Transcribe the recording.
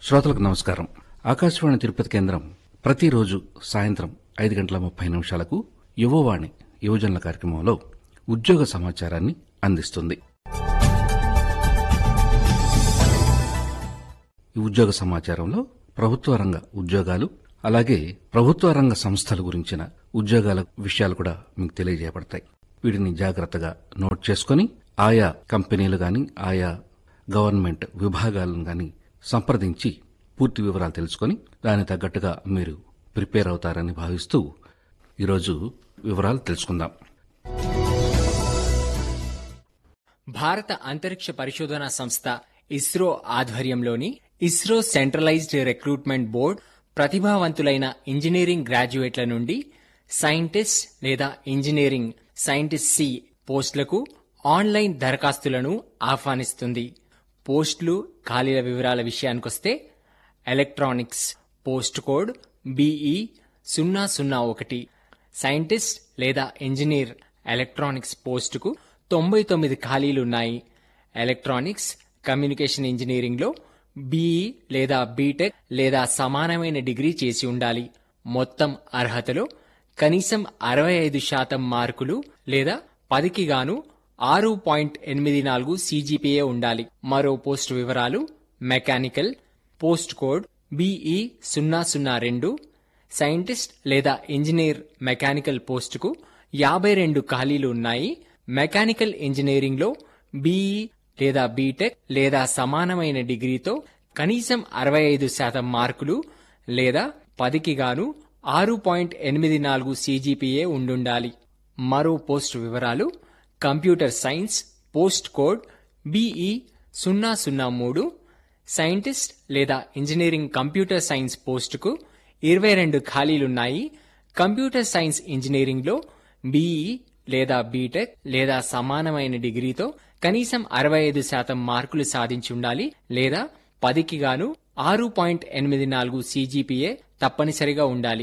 శ్రోతలకు నమస్కారం ఆకాశవాణి తిరుపతి కేంద్రం ప్రతిరోజు సాయంత్రం ఐదు గంటల ముప్పై నిమిషాలకు యువవాణి యువజనుల కార్యక్రమంలో ఉద్యోగ సమాచారాన్ని అందిస్తుంది ఈ ఉద్యోగ సమాచారంలో ప్రభుత్వ రంగ ఉద్యోగాలు అలాగే ప్రభుత్వ రంగ సంస్థల గురించిన ఉద్యోగాల విషయాలు కూడా మీకు తెలియజేయబడతాయి వీటిని జాగ్రత్తగా నోట్ చేసుకొని ఆయా కంపెనీలు గాని ఆయా గవర్నమెంట్ విభాగాలను గాని సంప్రదించి పూర్తి వివరాలు తెలుసుకొని దానికి తగ్గట్టుగా మీరు ప్రిపేర్ అవుతారని భావిస్తూ ఈరోజు వివరాలు తెలుసుకుందాం భారత అంతరిక్ష పరిశోధన సంస్థ ఇస్రో ఆధ్వర్యంలోని ఇస్రో సెంట్రలైజ్డ్ రిక్రూట్మెంట్ బోర్డ్ ప్రతిభావంతులైన ఇంజనీరింగ్ గ్రాడ్యుయేట్ల నుండి సైంటిస్ట్ లేదా ఇంజనీరింగ్ సైంటిస్ట్ సి పోస్టులకు ఆన్లైన్ దరఖాస్తులను ఆహ్వానిస్తుంది పోస్టులు ఖాళీల వివరాల విషయానికొస్తే ఎలక్ట్రానిక్స్ పోస్ట్ కోడ్ బిఈ సున్నా సున్నా ఒకటి సైంటిస్ట్ లేదా ఇంజనీర్ ఎలక్ట్రానిక్స్ పోస్టుకు తొంభై తొమ్మిది ఖాళీలున్నాయి ఎలక్ట్రానిక్స్ కమ్యూనికేషన్ ఇంజనీరింగ్లో బీఈ లేదా బీటెక్ లేదా సమానమైన డిగ్రీ చేసి ఉండాలి మొత్తం అర్హతలో కనీసం అరవై ఐదు శాతం మార్కులు లేదా పదికి గాను ఆరు పాయింట్ ఎనిమిది నాలుగు సీజీపీఏ ఉండాలి మరో పోస్టు వివరాలు మెకానికల్ పోస్ట్ కోడ్ బిఈ సున్నా సున్నా రెండు సైంటిస్ట్ లేదా ఇంజనీర్ మెకానికల్ పోస్టుకు యాభై రెండు ఖాళీలు ఉన్నాయి మెకానికల్ ఇంజనీరింగ్లో బీఈ లేదా బీటెక్ లేదా సమానమైన డిగ్రీతో కనీసం అరవై ఐదు శాతం మార్కులు లేదా పదికి గాను ఆరు పాయింట్ ఎనిమిది నాలుగు సీజీపీఏ ఉండుండాలి మరో పోస్ట్ వివరాలు computer science post code B E సున్నా సున్నా మూడు సైంటిస్ట్ లేదా ఇంజనీరింగ్ కంప్యూటర్ సైన్స్ పోస్టుకు ఇరవై రెండు ఖాళీలున్నాయి కంప్యూటర్ సైన్స్ ఇంజనీరింగ్లో బీఈ లేదా బీటెక్ లేదా సమానమైన డిగ్రీతో కనీసం అరవై ఐదు శాతం మార్కులు సాధించి ఉండాలి లేదా పదికి గాను ఆరు పాయింట్ ఎనిమిది నాలుగు సీజీపీఏ తప్పనిసరిగా ఉండాలి